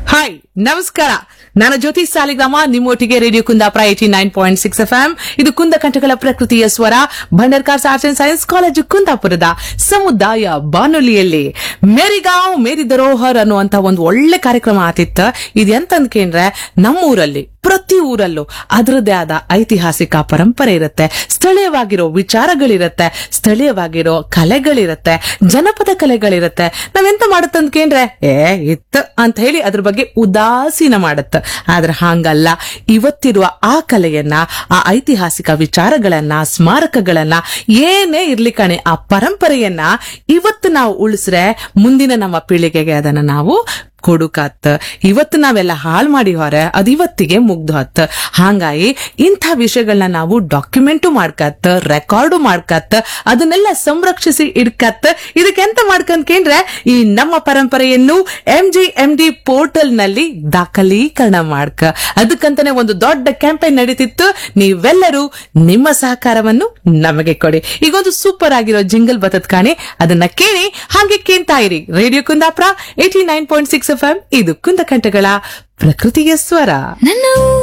hi ನಮಸ್ಕಾರ ನಾನು ಜ್ಯೋತಿ ಸಾಲಿಗ್ರಾಮ ನಿಮ್ಮೊಟ್ಟಿಗೆ radio Kundapura eighty nine point six F M ಇದು ಕುಂದ ಕಂಠಗಳ ಪ್ರಕೃತಿಯ ಸ್ವರ Bhandarkars arts and science college ಕುಂದಾಪುರದ ಸಮುದಾಯ ಬಾನುಲಿಯಲ್ಲಿ ಮೇರಿಗಾಂವ್ ಮೇರಿ ಧರೋಹರ್ ಅನ್ನುವಂತ ಒಂದು ಒಳ್ಳೆ ಕಾರ್ಯಕ್ರಮ ಆತಿತ್ತ ಇದು ಎಂತಂದ್ಕೇಂದ್ರೆ ನಮ್ಮೂರಲ್ಲಿ ಪ್ರತಿ ಊರಲ್ಲೂ ಅದರದ್ದೇ ಆದ ಐತಿಹಾಸಿಕ ಪರಂಪರೆ ಇರುತ್ತೆ ಸ್ಥಳೀಯವಾಗಿರೋ ವಿಚಾರಗಳಿರತ್ತೆ ಸ್ಥಳೀಯವಾಗಿರೋ ಕಲೆಗಳಿರತ್ತೆ ಜನಪದ ಕಲೆಗಳಿರತ್ತೆ ನಾವೆಂತ ಮಾಡುತ್ತಂದ್ಕೇಂದ್ರೆ ಏ ಇತ್ತು ಅಂತ ಹೇಳಿ ಅದ್ರ ಬಗ್ಗೆ ಉದಾಸೀನ ಮಾಡುತ್ತ ಆದ್ರೆ ಹಾಂಗಲ್ಲ ಇವತ್ತಿರುವ ಆ ಕಲೆಯನ್ನ ಆ ಐತಿಹಾಸಿಕ ವಿಚಾರಗಳನ್ನ ಸ್ಮಾರಕಗಳನ್ನ ಏನೇ ಇರ್ಲಿ ಕಣೆ ಆ ಪರಂಪರೆಯನ್ನ ಇವತ್ತು ನಾವು ಉಳಿಸ್ರೆ ಮುಂದಿನ ನಮ್ಮ ಪೀಳಿಗೆಗೆ ಅದನ್ನ ನಾವು ಕೊಡುಕತ್ ಇವತ್ತು ನಾವೆಲ್ಲ ಹಾಳು ಮಾಡಿ ಹೊರ ಅದ್ ಇವತ್ತಿಗೆ ಮುಗ್ದು ಹತ್ ಹಾಂಗಾಗಿ ಇಂಥ ವಿಷಯಗಳನ್ನ ನಾವು ಡಾಕ್ಯುಮೆಂಟು ಮಾಡ್ಕತ್ ರೆಕಾರ್ಡು ಮಾಡ್ಕತ್ ಅದನ್ನೆಲ್ಲ ಸಂರಕ್ಷಿಸಿ ಇಡ್ಕತ್ ಇದಕ್ಕೆಂತ ಮಾಡ್ಕಂದ್ಕೇಂದ್ರೆ ಈ ನಮ್ಮ ಪರಂಪರೆಯನ್ನು M G M D portal ನಲ್ಲಿ ದಾಖಲೀಕರಣ ಮಾಡ್ಕ ಅದಕ್ಕಂತಾನೆ ಒಂದು ದೊಡ್ಡ ಕ್ಯಾಂಪೇನ್ ನಡೀತಿತ್ತು ನೀವೆಲ್ಲರೂ ನಿಮ್ಮ ಸಹಕಾರವನ್ನು ನಮಗೆ ಕೊಡಿ ಈಗೊಂದು ಸೂಪರ್ ಆಗಿರೋ ಜಿಂಗಲ್ ಬತತ್ ಕಾಣಿ ಅದನ್ನ ಕೇಳಿ ಹಾಗೆ ಕೇಳ್ತಾ ಇರಿ radio Kundapura eighty nine point six F M ಇದು ಕುಂದಕಂಠಗಳ ಪ್ರಕೃತಿಯ ಸ್ವರ ನನ್ನ